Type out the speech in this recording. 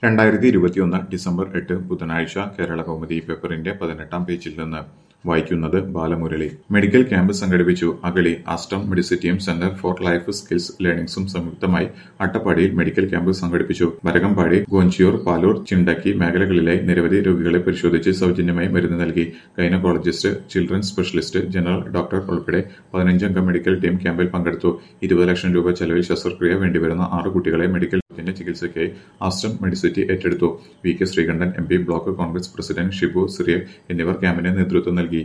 രണ്ടായിരത്തി ഇരുപത്തിയൊന്ന് ഡിസംബർ എട്ട് ബുധനാഴ്ച കേരള കൗമുദി പേപ്പറിന്റെ പതിനെട്ടാം പേജിൽ നിന്ന് വായിക്കുന്നത് ബാലമുരളി മെഡിക്കൽ ക്യാമ്പ് സംഘടിപ്പിച്ചു അഗളി ആസ്റ്റം മെഡിസിറ്റിയും സെന്റർ ഫോർ ലൈഫ് സ്കിൽസ് ലേണിംഗ്സും സംയുക്തമായി അട്ടപ്പാടിയിൽ മെഡിക്കൽ ക്യാമ്പ് സംഘടിപ്പിച്ചു വരകംപാടി ഗോഞ്ചിയൂർ പാലൂർ ചിണ്ടക്കി മേഖലകളിലെ നിരവധി രോഗികളെ പരിശോധിച്ച് സൗജന്യമായി മരുന്ന് നൽകി gynaecologist children specialist general doctor ഉൾപ്പെടെ പതിനഞ്ചംഗ മെഡിക്കൽ ടീം ക്യാമ്പിൽ പങ്കെടുത്തു ഇരുപത് ലക്ഷം രൂപ ചെലവിൽ ശസ്ത്രക്രിയ വേണ്ടിവരുന്ന ആറ് കുട്ടികളെ മെഡിക്കൽ ത്തിന്റെ ചികിത്സയ്ക്കായി ആസ്റ്റം മെഡിസിറ്റി ഏറ്റെടുത്തു V K Sreekandan M P block Congress president Shibu Cyriac എന്നിവർ ക്യാമ്പിന് നേതൃത്വം നൽകി